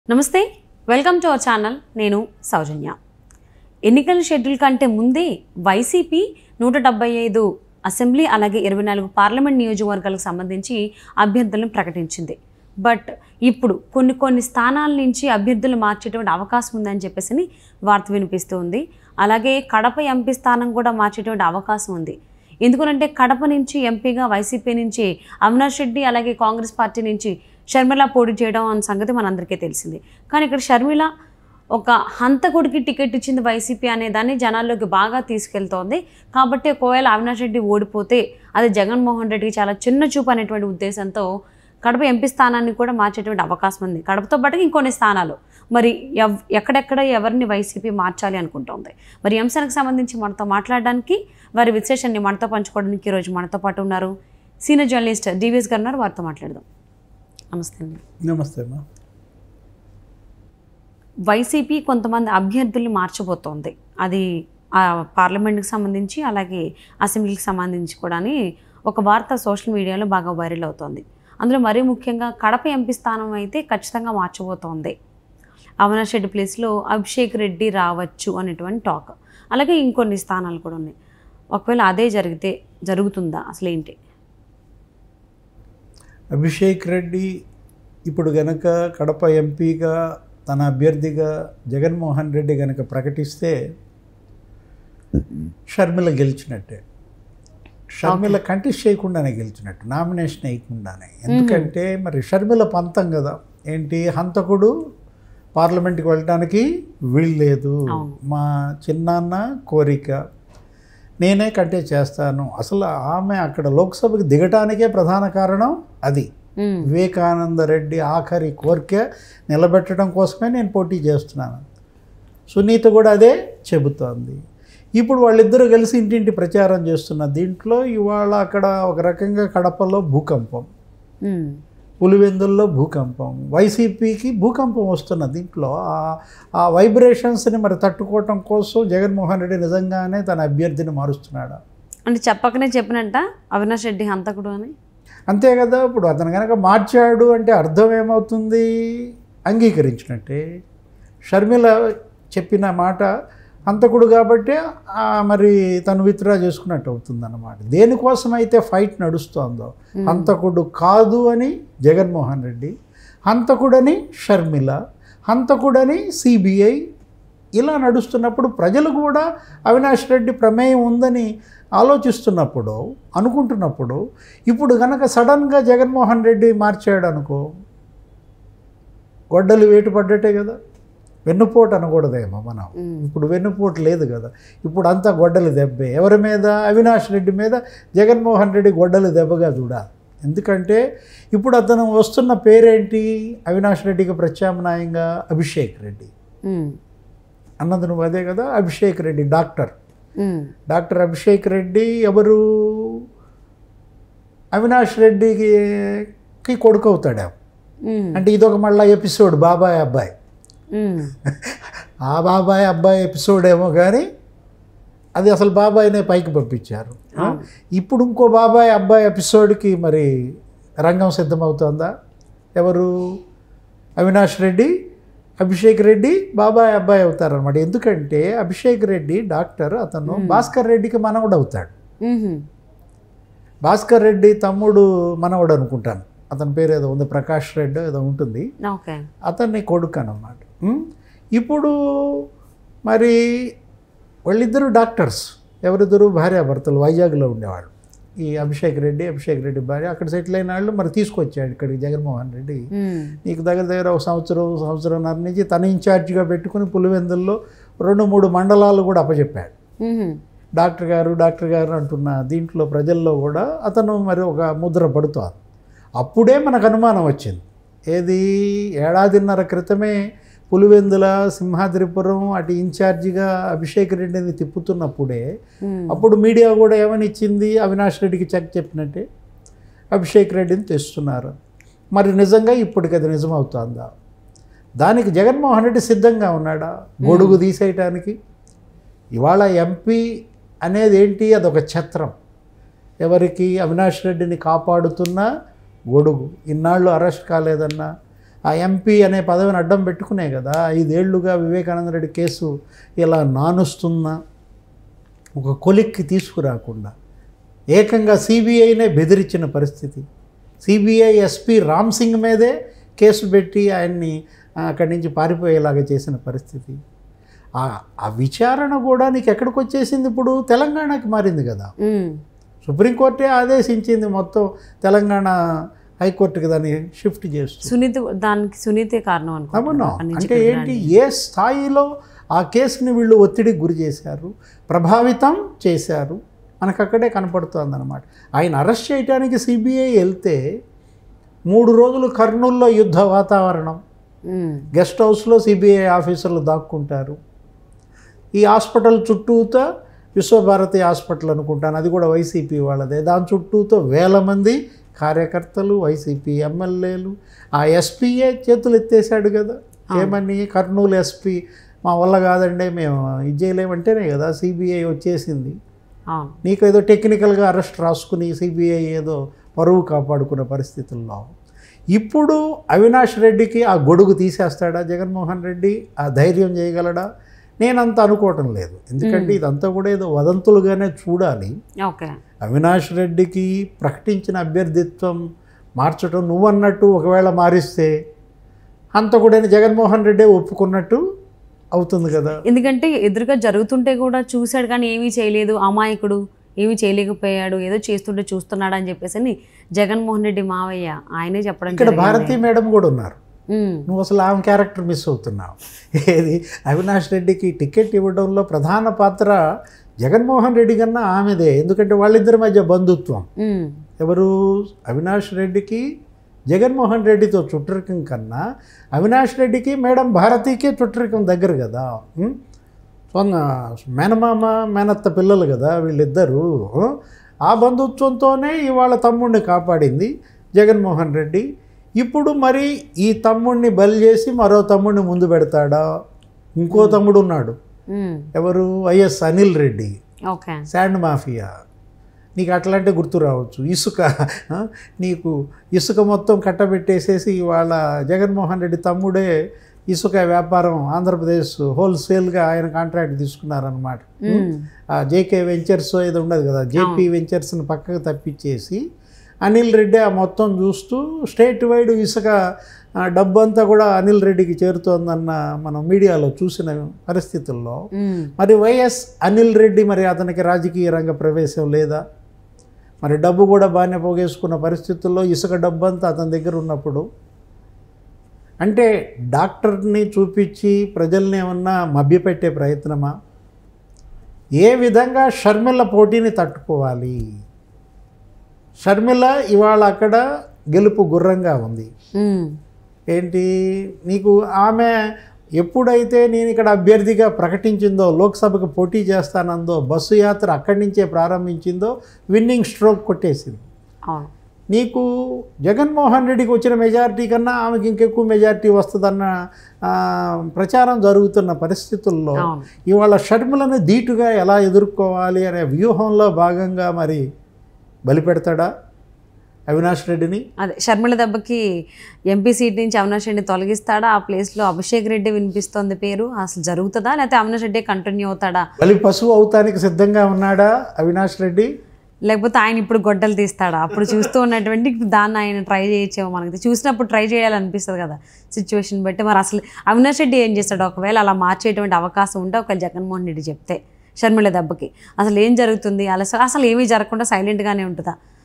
నమస్తే welcome to our channel నేను సౌజన్య ఎన్నికల షెడ్యూల్ కంటే ముందే వైసీపీ నూట డెబ్బై ఐదు అసెంబ్లీ అలాగే ఇరవై నాలుగు పార్లమెంట్ నియోజకవర్గాలకు సంబంధించి అభ్యర్థులను ప్రకటించింది బట్ ఇప్పుడు కొన్ని కొన్ని స్థానాల నుంచి అభ్యర్థులు మార్చేటువంటి అవకాశం ఉందని చెప్పేసి వార్త వినిపిస్తూ ఉంది అలాగే కడప ఎంపీ స్థానం కూడా మార్చేటువంటి అవకాశం ఉంది ఎందుకంటే కడప నుంచి ఎంపీగా వైసీపీ నుంచి అవినాష్ రెడ్డి అలాగే కాంగ్రెస్ పార్టీ నుంచి షర్మిల పోటీ చేయడం అన్న సంగతి మనందరికీ తెలిసింది కానీ ఇక్కడ షర్మిల ఒక హంతకుడికి టికెట్ ఇచ్చింది వైసీపీ అనే దాన్ని జనాల్లోకి బాగా తీసుకెళ్తోంది కాబట్టి ఒకవేళ అవినాష్ రెడ్డి ఓడిపోతే అది జగన్మోహన్ రెడ్డికి చాలా చిన్న చూపు అనేటువంటి ఉద్దేశంతో కడప ఎంపీ స్థానాన్ని కూడా మార్చేటువంటి అవకాశం ఉంది కడపతో పాటు ఇంకొన్ని స్థానాలు మరి ఎవ్ ఎక్కడెక్కడ ఎవరిని వైసీపీ మార్చాలి అనుకుంటోంది మరి ఈ అంశానికి సంబంధించి మనతో మాట్లాడడానికి వారి విశ్లేషణని మనతో పంచుకోవడానికి ఈరోజు మనతో పాటు ఉన్నారు సీనియర్ జర్నలిస్ట్ డివిఎస్ గారు ఉన్నారు వారితో మాట్లాడదాం నమస్తే అండి నమస్తే అమ్మా వైసీపీ కొంతమంది అభ్యర్థుల్ని మార్చబోతోంది అది ఆ పార్లమెంట్కి సంబంధించి అలాగే అసెంబ్లీకి సంబంధించి కూడా ఒక వార్త సోషల్ మీడియాలో బాగా వైరల్ అవుతోంది అందులో మరీ ముఖ్యంగా కడప ఎంపీ స్థానం అయితే ఖచ్చితంగా మార్చబోతోంది అవినాష్ రెడ్డి ప్లేస్లో అభిషేక్ రెడ్డి రావచ్చు అనేటువంటి టాక్ అలాగే ఇంకొన్ని స్థానాలు కూడా ఉన్నాయి ఒకవేళ అదే జరిగితే జరుగుతుందా అసలు ఏంటి అభిషేక్ రెడ్డి ఇప్పుడు గనక కడప ఎంపీగా తన అభ్యర్థిగా జగన్మోహన్ రెడ్డి గనక ప్రకటిస్తే షర్మిల గెలిచినట్టే షర్మిల కంటెస్ట్ చేయకుండానే గెలిచినట్టు నామినేషన్ వేయకుండానే ఎందుకంటే మరి షర్మిల పంతం కదా ఏంటి హంతకుడు పార్లమెంట్కి వెళ్ళడానికి వీల్లేదు అవును. మా చిన్నాన్న కోరిక నేనే కంటెస్ట్ చేస్తాను అసలు ఆమె అక్కడ లోక్సభకి దిగటానికే ప్రధాన కారణం అది ఉమ్, వివేకానంద రెడ్డి ఆఖరి కోరిక నిలబెట్టడం కోసమే నేను పోటీ చేస్తున్నాను సునీత కూడా అదే చెబుతోంది ఇప్పుడు వాళ్ళిద్దరూ కలిసి ఇంటింటి ప్రచారం చేస్తున్న దీంట్లో ఇవాళ అక్కడ ఒక రకంగా కడపలో భూకంపం ఉమ్, పులివెందుల్లో భూకంపం వైసీపీకి భూకంపం వస్తున్న దీంట్లో ఆ- ఆ వైబ్రేషన్స్ని మరి తట్టుకోవటం కోసం జగన్మోహన్ రెడ్డి నిజంగానే తన అభ్యర్థిని మారుస్తున్నాడా అంటే చెప్పకనే చెప్పినట్ట అవినాష్ రెడ్డి హంతకుడు అని అంతే కదా ఇప్పుడు అతను కనుక మార్చాడు అంటే అర్థం ఏమవుతుంది అంగీకరించినట్టే షర్మిల చెప్పిన మాట హంతకుడు కాబట్టి ఆ, మరి తను విత్డ్రా చేసుకున్నట్టు అవుతుంది అన్నమాట దేనికోసం అయితే ఫైట్ నడుస్తోందో హంతకుడు కాదు అని జగన్మోహన్ రెడ్డి హంతకుడని షర్మిల హంతకుడని సిబిఐ ఇలా నడుస్తున్నప్పుడు ప్రజలు కూడా అవినాష్ రెడ్డి ప్రమేయం ఉందని ఆలోచిస్తున్నప్పుడు అనుకుంటున్నప్పుడు ఇప్పుడు గనక సడన్గా జగన్మోహన్ రెడ్డి మార్చాడు అనుకో గొడ్డలు వేటు పడ్డట్టే కదా వెన్నుపోటు అనకూడదేమో మనం ఉమ్, ఇప్పుడు వెన్నుపోటు లేదు కదా ఇప్పుడు అంతా గొడ్డలి దెబ్బే ఎవరి మీద అవినాష్ రెడ్డి మీద జగన్మోహన్ రెడ్డి గొడ్డలి దెబ్బగా చూడాలి ఎందుకంటే ఇప్పుడు అతను వస్తున్న పేరేంటి అవినాష్ రెడ్డికి ప్రత్యామ్నాయంగా అభిషేక్ రెడ్డి ఉమ్, అన్నది నువ్వు అదే కదా Abhishek Reddy doctor um, doctor Abhishek Reddy ఎవరు అవినాష్ రెడ్డికి కి కొడుకు అవుతాడు ఉమ్, అంటే ఇదొక మళ్ళా ఎపిసోడ్ బాబాయ్ అబ్బాయి ఉమ్, ఆ బాబాయ్ అబ్బాయి ఎపిసోడ్ ఏమో కానీ అది అసలు బాబాయ్నే పైకి పంపించారు ఆ? ఇప్పుడు ఇంకో బాబాయ్ అబ్బాయి ఎపిసోడ్కి మరి రంగం సిద్ధమవుతోందా ఎవరు అవినాష్ రెడ్డి అభిషేక్ రెడ్డి బాబాయ్ అబ్బాయి అవుతారనమాట ఎందుకంటే అభిషేక్ రెడ్డి డాక్టర్ అతను భాస్కర్ రెడ్డికి మనవడు అవుతాడు ఉమ్, భాస్కర్ రెడ్డి తమ్ముడు మనవడు అనుకుంటాను అతని పేరు ఏదో ఉంది ప్రకాష్ రెడ్డి ఏదో ఉంటుంది ఓకే అతన్ని కొడుకు అన్నమాట ఉమ్, ఇప్పుడు మరి వాళ్ళిద్దరు డాక్టర్స్ ఎవరిద్దరు భార్యాభర్తలు వైజాగ్లో ఉండేవాళ్ళు ఈ అభిషేక్ రెడ్డి అభిషేక్ రెడ్డి భార్య అక్కడ సెటిల్ అయిన వాళ్ళు మరి తీసుకొచ్చాడు ఇక్కడికి జగన్మోహన్ రెడ్డి ఉమ్, నీకు దగ్గర దగ్గర ఒక సంవత్సరం సంవత్సరంన్నర నుంచి తన ఇన్ఛార్జిగా పెట్టుకుని పులివెందుల్లో రెండు మూడు మండలాలు కూడా అప్పచెప్పాడు ఉమ్, డాక్టర్ గారు డాక్టర్ గారు అంటున్న దీంట్లో ప్రజల్లో కూడా అతను మరి ఒక ముద్ర పడుతోంది అప్పుడే మనకు అనుమానం వచ్చింది ఏది ఏడాదిన్నర క్రితమే పులివెందుల సింహాద్రిపురం అటు ఇన్ఛార్జిగా అభిషేక్ రెడ్డిని తిప్పుతున్నప్పుడే ఉమ్, అప్పుడు మీడియా కూడా ఏమని ఇచ్చింది అవినాష్ రెడ్డికి చెక్ చెప్పినట్టే అభిషేక్ రెడ్డిని తెస్తున్నారు మరి నిజంగా ఇప్పటికి అది నిజమవుతుందా దానికి జగన్మోహన్ రెడ్డి సిద్ధంగా ఉన్నాడా గొడుగు తీసేయటానికి ఇవాళ ఎంపీ అనేది ఏంటి అదొక ఛత్రం ఎవరికి అవినాష్ రెడ్డిని కాపాడుతున్న గొడుగు ఇన్నాళ్ళు అరెస్ట్ కాలేదన్నా ఆ ఎంపీ అనే పదవిని అడ్డం పెట్టుకునే కదా ఐదేళ్లుగా వివేకానంద రెడ్డి కేసు ఇలా నానుస్తున్న ఒక కొలిక్కి తీసుకురాకుండా ఏకంగా సిబిఐనే బెదిరించిన పరిస్థితి సిబిఐ ఎస్పీ రామ్ సింగ్ మీదే కేసు పెట్టి ఆయన్ని ఆ, అక్కడి నుంచి పారిపోయేలాగా చేసిన పరిస్థితి ఆ ఆ విచారణ కూడా నీకు ఎక్కడికి వచ్చేసింది ఇప్పుడు తెలంగాణకి మారింది కదా ఉమ్, సుప్రీంకోర్టే ఆదేశించింది మొత్తం తెలంగాణ హైకోర్టుకి దాన్ని షిఫ్ట్ చేస్తూ సునీత దానికి సునీతే కారణం అవును అనుకుంటున్నా అక్కడి నుంచి అంటే ఇక్కడికి ఏంటి ఏ స్థాయిలో ఆ కేసుని వీళ్ళు ఒత్తిడికి గురి చేశారు ప్రభావితం చేశారు మనకు అక్కడే కనపడుతుంది అనమాట ఆయన అరెస్ట్ చేయడానికి సిబిఐ వెళ్తే మూడు రోజులు కర్నూల్లో యుద్ధ వాతావరణం ఉమ్, గెస్ట్ హౌస్లో సిబిఐ ఆఫీసర్లు దాక్కుంటారు ఈ హాస్పిటల్ చుట్టూతో విశ్వభారతి హాస్పిటల్ అనుకుంటాను అది కూడా వైసీపీ వాళ్ళదే దాని చుట్టూతో వేల మంది కార్యకర్తలు వైసీపీ ఎమ్మెల్యేలు ఆ ఎస్పీఏ చేతులు ఎత్తేసాడు కదా ఏమని కర్నూలు ఎస్పీ మా వల్ల కాదండి మేము ఇది చేయలేమంటేనే కదా సిబిఐ వచ్చేసింది అవును నీకు ఏదో టెక్నికల్గా అరెస్ట్ రాసుకుని సిబిఐ ఏదో పరువు కాపాడుకున్న పరిస్థితుల్లో ఇప్పుడు అవినాష్ రెడ్డికి ఆ గొడుగు తీసేస్తాడా జగన్మోహన్ రెడ్డి ఆ ధైర్యం చేయగలడా నేనంత అనుకోవటం లేదు ఎందుకంటే ఇదంతా కూడా ఏదో వదంతులుగానే చూడాలి ఓకే అవినాష్ రెడ్డికి ప్రకటించిన అభ్యర్థిత్వం మార్చడం నువ్వన్నట్టు ఒకవేళ మారిస్తే హంతకుడైన జగన్మోహన్ రెడ్డి ఒప్పుకున్నట్టు అవుతుంది కదా ఎందుకంటే ఎదురుగా జరుగుతుంటే కూడా చూశాడు కానీ ఏమీ చేయలేదు అమాయకుడు ఏమీ చేయలేకపోయాడు ఏదో చేస్తుంటే చూస్తున్నాడు అని చెప్పేసి అని జగన్మోహన్ రెడ్డి మావయ్య ఆయనే చెప్పడం ఇక్కడ జరిగింది. భారతీ మేడం కూడా ఉన్నారు ఉమ్, నువ్వు అసలు ఆమె క్యారెక్టర్ మిస్ అవుతున్నావు ఏది అవినాష్ రెడ్డికి టికెట్ ఇవ్వడంలో ప్రధాన పాత్ర జగన్మోహన్ రెడ్డి కన్నా ఆమెదే ఎందుకంటే వాళ్ళిద్దరి మధ్య బంధుత్వం ఉమ్, ఎవరు అవినాష్ రెడ్డికి జగన్మోహన్ రెడ్డితో చుట్టరికం కన్నా అవినాష్ రెడ్డికి మేడం భారతీకే చుట్టరికం దగ్గర కదా ఉం? సొంత మేనమామ మేనత్త పిల్లలు కదా వీళ్ళిద్దరూ ఉం? ఆ బంధుత్వంతోనే ఇవాళ తమ్ముడిని కాపాడింది జగన్మోహన్ రెడ్డి ఇప్పుడు మరి ఈ తమ్ముడిని బలి చేసి మరో తమ్ముడిని ముందు పెడతాడా ఇంకో తమ్ముడు ఉన్నాడు ఉమ్, ఎవరు YS Anil Reddy okay sand mafia నీకు అట్లాంటి గుర్తు రావచ్చు ఇసుక ఆ? నీకు ఇసుక మొత్తం కట్టబెట్టేసేసి ఇవాళ జగన్మోహన్ రెడ్డి తమ్ముడే ఇసుక వ్యాపారం ఆంధ్రప్రదేశ్ హోల్సేల్గా ఆయన కాంట్రాక్ట్ తీసుకున్నారనమాట ఉమ్, ఆ జేకే వెంచర్స్ ఏదో ఉండదు కదా జేపీ వెంచర్స్ని పక్కకు తప్పించేసి అనిల్ రెడ్డి ఆ మొత్తం చూస్తూ స్టేట్ వైడ్ ఇసుక ఆ, డబ్బంతా కూడా అనిల్ రెడ్డికి చేరుతోందన్న మనం మీడియాలో చూసిన పరిస్థితుల్లో ఉమ్, మరి వైఎస్ అనిల్ రెడ్డి మరి అతనికి రాజకీయ రంగ ప్రవేశం లేదా మరి డబ్బు కూడా బాగానే పోగేసుకున్న పరిస్థితుల్లో ఇసుక డబ్బు అంతా అతని దగ్గర ఉన్నప్పుడు అంటే డాక్టర్ని చూపించి ప్రజల్ని ఏమన్నా మభ్యపెట్టే ప్రయత్నమా ఏ విధంగా షర్మిల పోటీని తట్టుకోవాలి షర్మిల ఇవాళ అక్కడ గెలుపు గుర్రంగా ఉంది ఉమ్, ఏంటి నీకు ఆమె ఎప్పుడైతే నేను ఇక్కడ అభ్యర్థిగా ప్రకటించిందో లోక్సభకు పోటీ చేస్తానందో బస్సు యాత్ర అక్కడి నుంచే ప్రారంభించిందో విన్నింగ్ స్ట్రోక్ కొట్టేసింది అవును నీకు జగన్మోహన్ రెడ్డికి వచ్చిన మెజారిటీ కన్నా ఆమెకి ఇంకెక్కువ మెజారిటీ వస్తుందన్న ఆ, ప్రచారం జరుగుతున్న పరిస్థితుల్లో అవును ఇవాళ షర్మిలను ధీటుగా ఎలా ఎదుర్కోవాలి అనే వ్యూహంలో భాగంగా మరి బలిపెడతాడా అవినాష్ రెడ్డిని అదే షర్మిల దెబ్బకి ఎంపీ సీట్ నుంచి అవినాష్ రెడ్డి తొలగిస్తాడా ఆ ప్లేస్లో అభిషేక్ రెడ్డి వినిపిస్తోంది పేరు అసలు జరుగుతుందా లేకపోతే అవినాష్ రెడ్డి కంటిన్యూ అవుతాడా బలి పశువు అవుతానికి సిద్ధంగా ఉన్నాడా అవినాష్ రెడ్డి లేకపోతే ఆయన ఇప్పుడు గొడ్డలు తీస్తాడా అప్పుడు చూస్తూ ఉన్నటువంటి దాన్ని ఆయన ట్రై చేయొచ్చేమో మనకి చూసినప్పుడు ట్రై చేయాలనిపిస్తుంది కదా సిచ్యువేషన్ బట్టి మరి అసలు అవినాష్ రెడ్డి ఏం చేస్తాడు ఒకవేళ అలా మార్చేటువంటి అవకాశం ఉంటే ఒకవేళ జగన్మోహన్ రెడ్డి చెప్తే షర్మిల దెబ్బకి అసలు ఏం జరుగుతుంది అలా అసలు ఏమీ జరగకుండా సైలెంట్గానే ఉంటుందా